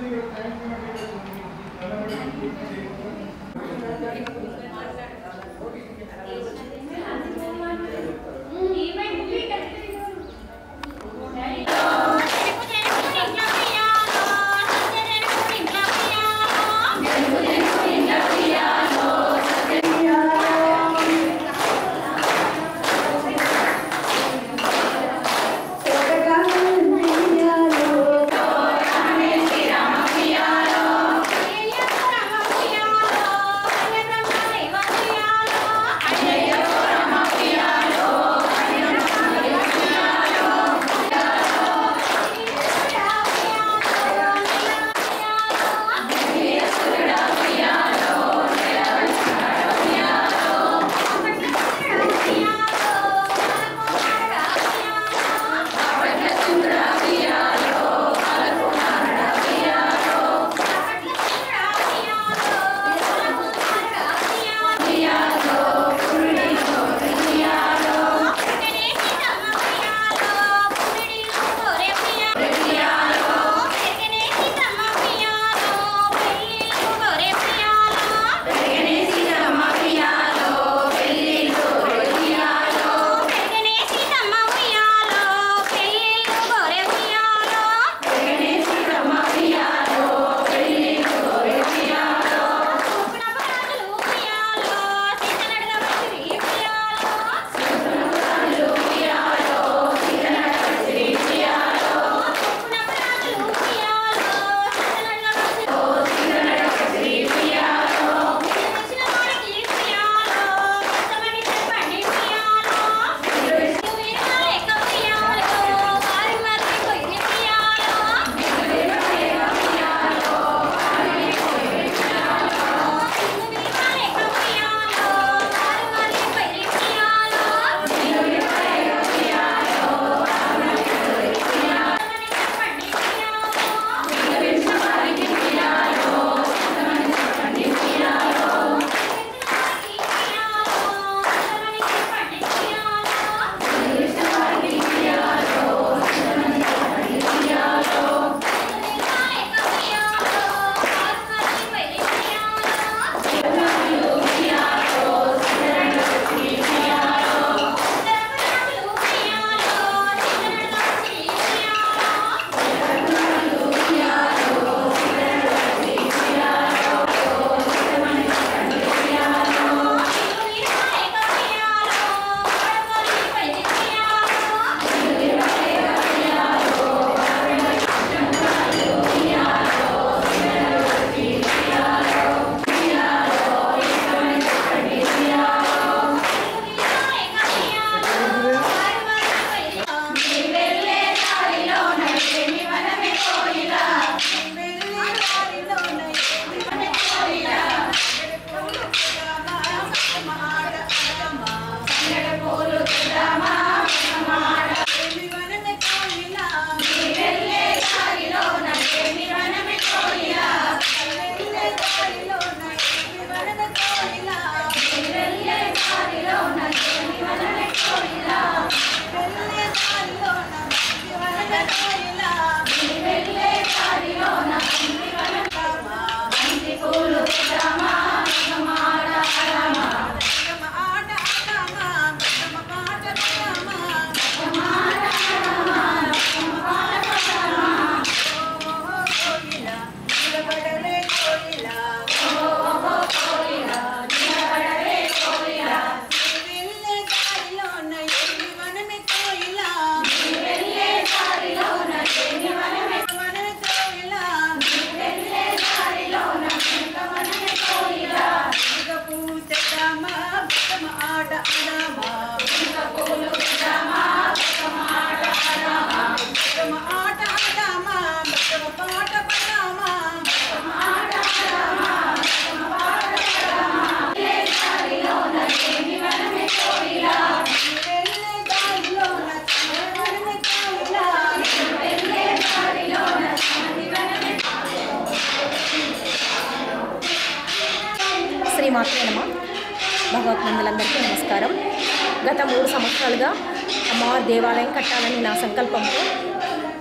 శ్రీమాత్రే నమ భగవత్మందులందరికీ నమస్కారం గత మూడు సంవత్సరాలుగా అమ్మవారి దేవాలయం కట్టాలని నా సంకల్పంతో మా అట్ట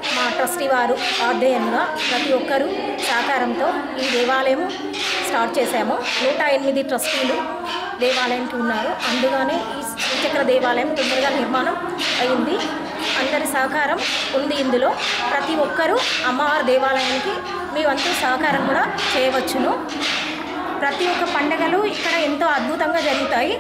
ట్రస్టీ వారు ఆధ్వర్యంగా ప్రతి ఒక్కరూ సహకారంతో ఈ దేవాలయం స్టార్ట్ చేశాము నూట ఎనిమిది ట్రస్టీలు దేవాలయానికి ఉన్నారు అందులోనే ఈ శ్రీచక్ర దేవాలయం తొందరగా నిర్మాణం అయింది అందరి సహకారం ఉంది ఇందులో ప్రతి ఒక్కరూ అమ్మవారి దేవాలయానికి మీ వంతు సహకారం కూడా చేయవచ్చును ప్రతి ఒక్క పండగలు ఇక్కడ ఎంతో అద్భుతంగా జరుగుతాయి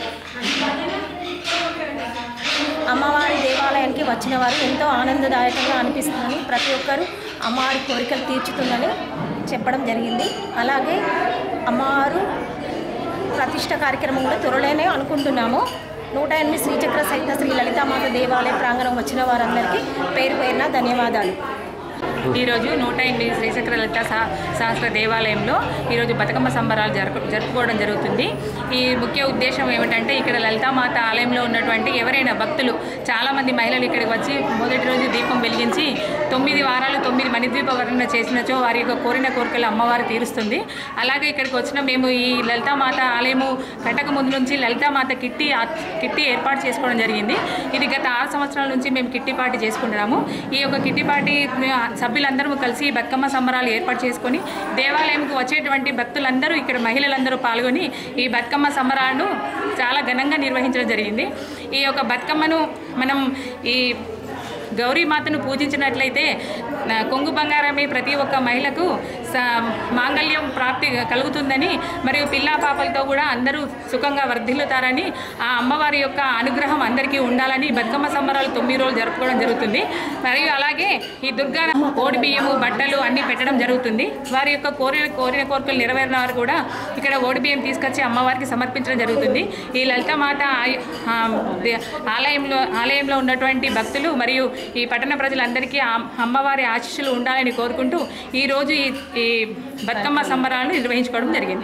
అమ్మవారి దేవాలయానికి వచ్చిన వారు ఎంతో ఆనందదాయకంగా అనిపిస్తుందని ప్రతి ఒక్కరూ అమ్మవారి కోరికలు తీర్చుతుందని చెప్పడం జరిగింది అలాగే అమ్మవారు ప్రతిష్ట కార్యక్రమం కూడా త్వరలోనే అనుకుంటున్నాము నూట ఎనిమిది శ్రీచక్ర సహిత శ్రీ లలితామాత దేవాలయ ప్రాంగణం వచ్చిన వారందరికీ పేరు పేరున ధన్యవాదాలు ఈరోజు నూట ఎనిమిది శ్రీచక్ర లలిత సహ- సహస్ర దేవాలయంలో ఈరోజు బతుకమ్మ సంబరాలు జరుపు జరుపుకోవడం జరుగుతుంది ఈ ముఖ్య ఉద్దేశం ఏమిటంటే ఇక్కడ లలితామాత ఆలయంలో ఉన్నటువంటి ఎవరైనా భక్తులు చాలామంది మహిళలు ఇక్కడికి వచ్చి మొదటి రోజు దీపం వెలిగించి తొమ్మిది వారాలు తొమ్మిది మణిద్వీప వర్ణన చేసినచో వారి యొక్క కోరిన కోరికలు అమ్మవారు తీరుస్తుంది అలాగే ఇక్కడికి వచ్చిన మేము ఈ లలితామాత ఆలయము కట్టక ముందు నుంచి లలితామాత కిట్టి ఆ- కిట్టి ఏర్పాటు చేసుకోవడం జరిగింది ఇది గత ఆరు సంవత్సరాల నుంచి మేము కిట్టి పార్టీ చేసుకుంటున్నాము ఈ యొక్క కిట్టి పార్టీ మేము సభ్యులందరూ కలిసి బతుకమ్మ సంబరాలు ఏర్పాటు చేసుకొని దేవాలయంకు వచ్చేటువంటి భక్తులందరూ ఇక్కడ మహిళలందరూ పాల్గొని ఈ బతుకమ్మ సంబరాలను చాలా ఘనంగా నిర్వహించడం జరిగింది ఈ యొక్క బతుకమ్మను మనం ఈ గౌరీమాతను పూజించినట్లయితే నా కొంగు బంగారమే ప్రతి ఒక్క మహిళకు స- మాంగళ్యం ప్రాప్తి కలుగుతుందని మరియు పిల్లా పాపలతో కూడా అందరూ సుఖంగా వర్ధిల్లుతారని ఆ అమ్మవారి యొక్క అనుగ్రహం అందరికీ ఉండాలని బతుకమ్మ సంబరాలు తొమ్మిది రోజులు జరుపుకోవడం జరుగుతుంది మరియు అలాగే ఈ దుర్గా కోడి బియ్యము బట్టలు అన్నీ పెట్టడం జరుగుతుంది వారి యొక్క కోరిన కోరిన కోరికలు నెరవేరిన వారు కూడా ఇక్కడ ఓడి బియ్యం తీసుకొచ్చి అమ్మవారికి సమర్పించడం జరుగుతుంది ఈ లలితామాత ఆయ- ఆ, దే- ఆలయంలో ఆలయంలో ఉన్నటువంటి భక్తులు మరియు ఈ పట్టణ ప్రజలందరికీ ఆ అమ్మవారి ఆశీస్సులు ఉండాలని కోరుకుంటూ ఈరోజు ఈ ఈ బతుకమ్మ సంబరాలను నిర్వహించుకోవడం జరిగింది